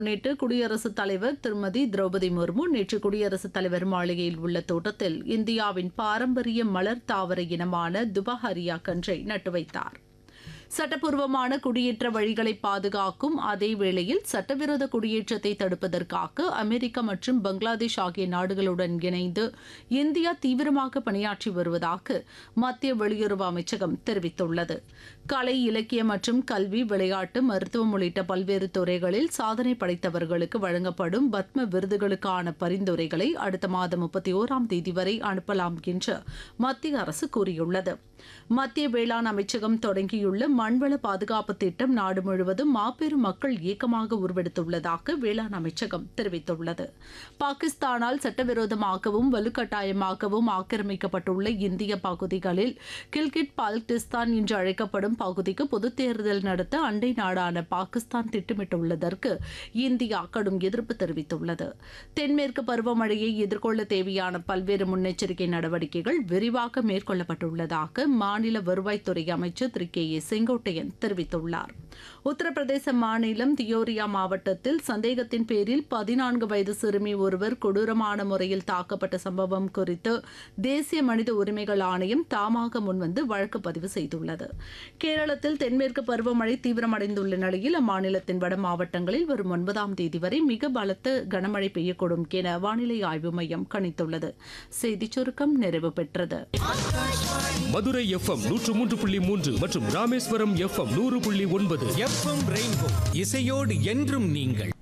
முன்னிட்டு குடியரசுத் தலைவர் திருமதி திரௌபதி முர்மு நேற்று குடியரசுத் தலைவர் மாளிகையில் உள்ள தோட்டத்தில் இந்தியாவின் பாரம்பரிய மலர் தாவர இனமான துபஹரியா கன்றை நட்டு வைத்தார் சட்டப்பூர்வமான குடியேற்ற வழிகளை பாதுகாக்கும் அதே வேளையில் சட்டவிரோத குடியேற்றத்தை தடுப்பதற்காக அமெரிக்கா மற்றும் பங்களாதேஷ் ஆகிய நாடுகளுடன் இணைந்து இந்தியா தீவிரமாக பணியாற்றி வருவதாக மத்திய வெளியுறவு அமைச்சகம் தெரிவித்துள்ளது கலை இலக்கியம் மற்றும் கல்வி விளையாட்டு மருத்துவம் உள்ளிட்ட பல்வேறு துறைகளில் சாதனை படைத்தவர்களுக்கு வழங்கப்படும் பத்ம விருதுகளுக்கான பரிந்துரைகளை அடுத்த மாதம் முப்பத்தி ஓராம் தேதி வரை அனுப்பலாம் என்று மத்திய அரசு கூறியுள்ளது மத்திய வேளாண் அமைச்சகம் தொடங்கியுள்ள மண்வள பாதுகாப்பு திட்டம் நாடு முழுவதும் மாபெரும் மக்கள் இயக்கமாக உருவெடுத்துள்ளதாக வேளாண் அமைச்சகம் தெரிவித்துள்ளது பாகிஸ்தானால் சட்டவிரோதமாகவும் வலுக்கட்டாயமாகவும் ஆக்கிரமிக்கப்பட்டுள்ள இந்திய பகுதிகளில் கில்கிட் பால்டிஸ்தான் என்று அழைக்கப்படும் பகுதிக்கு பொதுத் தேர்தல் நடத்த அண்டை நாடான பாகிஸ்தான் திட்டமிட்டுள்ளதற்கு இந்தியா கடும் எதிர்ப்பு தெரிவித்துள்ளது தென்மேற்கு பருவமழையை எதிர்கொள்ள தேவையான பல்வேறு முன்னெச்சரிக்கை நடவடிக்கைகள் விரிவாக மேற்கொள்ளப்பட்டுள்ளதாக மாநில வருவாய்த்துறை அமைச்சர் திரு கே ஏ செங்கோட்டையன் தெரிவித்துள்ளார் உத்தரப்பிரதேச மாநிலம் தியோரியா மாவட்டத்தில் சந்தேகத்தின் பேரில் பதினான்கு வயது சிறுமி ஒருவர் கொடூரமான முறையில் தாக்கப்பட்ட சம்பவம் குறித்து தேசிய மனித உரிமைகள் ஆணையம் தாமாக முன்வந்து வழக்கு பதிவு செய்துள்ளது கேரளத்தில் தென்மேற்கு பருவமழை தீவிரமடைந்துள்ள நிலையில் அம்மாநிலத்தின் வட மாவட்டங்களில் வரும் ஒன்பதாம் தேதி வரை மிக பலத்த கனமழை பெய்யக்கூடும் என வானிலை ஆய்வு மையம் கணித்துள்ளது செய்திச் சுருக்கம் நிறைவு பெற்றது மதுரை எஃப்எம் நூற்று மூன்று புள்ளி மூன்று மற்றும் ராமேஸ்வரம் எஃப்எம் நூறு புள்ளி ஒன்பது எஃப்எம் ரெயின்போ இசையோடு என்றும் நீங்கள்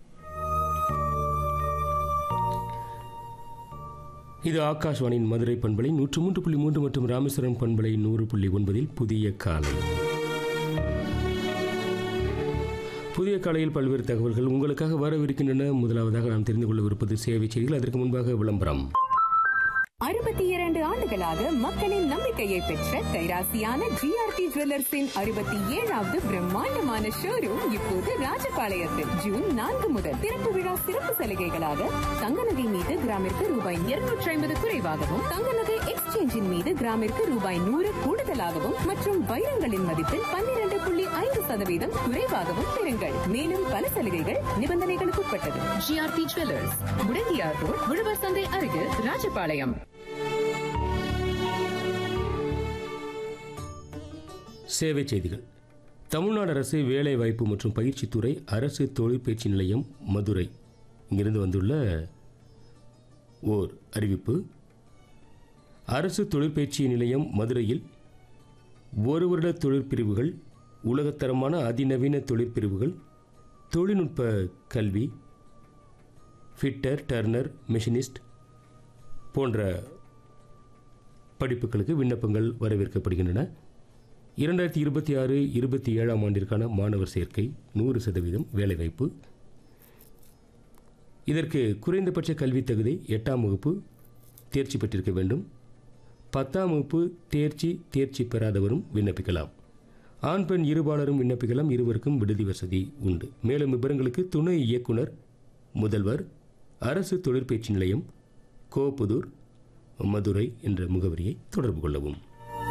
இது ஆகாஷ்வாணியின் மதுரை பண்பலை நூற்று மூன்று புள்ளி மூன்று மற்றும் ராமேஸ்வரம் பண்பலை நூறு புள்ளி ஒன்பதில் புதிய காலை புதிய காலையில் பல்வேறு தகவல்கள் உங்களுக்காக வரவிருக்கின்றன முதலாவதாக நாம் தெரிந்து கொள்ளவிருப்பது சேவை செய்திகள் அதற்கு முன்பாக விளம்பரம் அறுபத்தி இரண்டு ஆண்டுகளாக மக்களின் நம்பிக்கையை பெற்ற கைராசியான ஜிஆர்டி ஜுவல்லர்ஸின் அறுபத்தி ஏழாவது பிரம்மாண்டமான ஷோரூம் இப்போது ராஜபாளையத்தில் ஜூன் நான்கு முதல் திறப்பு விழா சிறப்பு சலுகைகளாக தங்க நகை மீது கிராமிற்கு ரூபாய் இருநூற்றி ஐம்பது குறைவாகவும் தங்க நகை எக்ஸ்சேஞ்சின் மீது கிராமிற்கு ரூபாய் நூறு கூடுதலாகவும் மற்றும் வைரங்களின் மதிப்பில் பன்னிரண்டு புள்ளி ஐந்து சதவீதம் குறைவாகவும் பெறுங்கள் மேலும் பல சலுகைகள் நிபந்தனைகளுக்கு உட்பட்டது ஜிஆர்டி ஜுவல்லர்ஸ் முடங்கியார் ரோட் உழவர் சந்தை அருகில் ராஜபாளையம் சேவை செய்திகள் தமிழ்நாடு அரசு வேலைவாய்ப்பு மற்றும் பயிற்சித்துறை அரசு தொழிற்பயிற்சி நிலையம் மதுரை இங்கிருந்து வந்துள்ள ஓர் அறிவிப்பு அரசு தொழிற்பயிற்சி நிலையம் மதுரையில் ஒரு வருட தொழிற்பிரிவுகள் உலகத்தரமான அதிநவீன தொழிற்பிரிவுகள் தொழில்நுட்ப கல்வி ஃபிட்டர் டர்னர் மெஷினிஸ்ட் போன்ற படிப்புகளுக்கு விண்ணப்பங்கள் வரவேற்கப்படுகின்றன இரண்டாயிரத்தி இருபத்தி ஆறு இருபத்தி ஏழாம் ஆண்டிற்கான மாணவர் சேர்க்கை நூறு சதவீதம் வேலைவாய்ப்பு இதற்கு குறைந்தபட்ச கல்வி தகுதி எட்டாம் வகுப்பு தேர்ச்சி பெற்றிருக்க வேண்டும் பத்தாம் வகுப்பு தேர்ச்சி தேர்ச்சி பெறாதவரும் விண்ணப்பிக்கலாம் ஆண் பெண் இருபாலரும் விண்ணப்பிக்கலாம் இருவருக்கும் விடுதி வசதி உண்டு மேலும் விவரங்களுக்கு துணை இயக்குனர் முதல்வர் அரசு தொழிற்பயிற்சி நிலையம் கோப்புதூர் மதுரை என்ற முகவரியை தொடர்பு கொள்ளவும்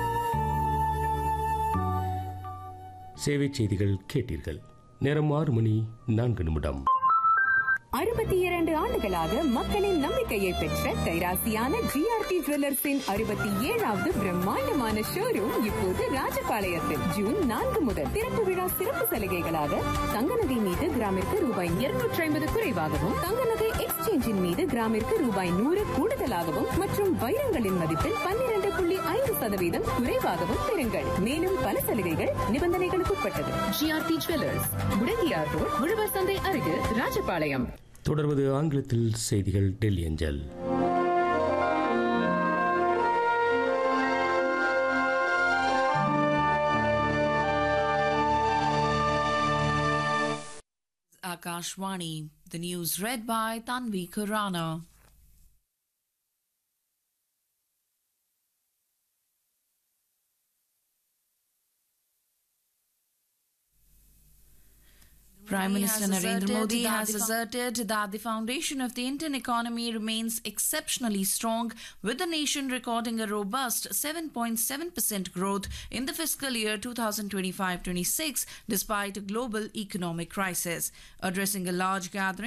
சேவை செய்திகள் கேட்டீர்கள் நேரம் ஆறு மணி நான்கு நிமிடம் அறுபத்தி இரண்டு ஆண்டுகளாக மக்களின் நம்பிக்கையை பெற்ற கைராசியான ஜிஆர்டி ஜுவல்லர்ஸின் அறுபத்தி ஏழாவது பிரம்மாண்டமான ஷோரூம் இப்போது ராஜபாளையத்தில் ஜூன் நான்கு முதல் திறப்பு விழா சிறப்பு சலுகைகளாக தங்க நகை மீது கிராமிற்கு ரூபாய் இருநூற்றி ஐம்பது குறைவாகவும் தங்க நகை எக்ஸ்சேஞ்சின் மீது கிராமிற்கு ரூபாய் நூறு கூடுதலாகவும் மற்றும் வைரங்களின் மதிப்பில் பன்னிரண்டு புள்ளி ஐந்து சதவீதம் குறைவாகவும் பெறுங்கள் மேலும் பல சலுகைகள் நிபந்தனைகளுக்கு உட்பட்டது ஜிஆர்டி ஜுவல்லர்ஸ் முடங்கியார் ரோட் உழவர் சந்தை அருகில் ராஜபாளையம் தொடர்வது ஆங்கிலத்தில் செய்திகள் டெல்லி அஞ்சல் Akashwani, the news read by Tanvi Kurana. Prime Modi Minister has Narendra asserted Modi that has the fo- asserted that the foundation of the Indian economy remains exceptionally strong, with the nation recording a robust 7.7% growth in the fiscal year 2025 26, despite a global economic crisis. Addressing a large gathering,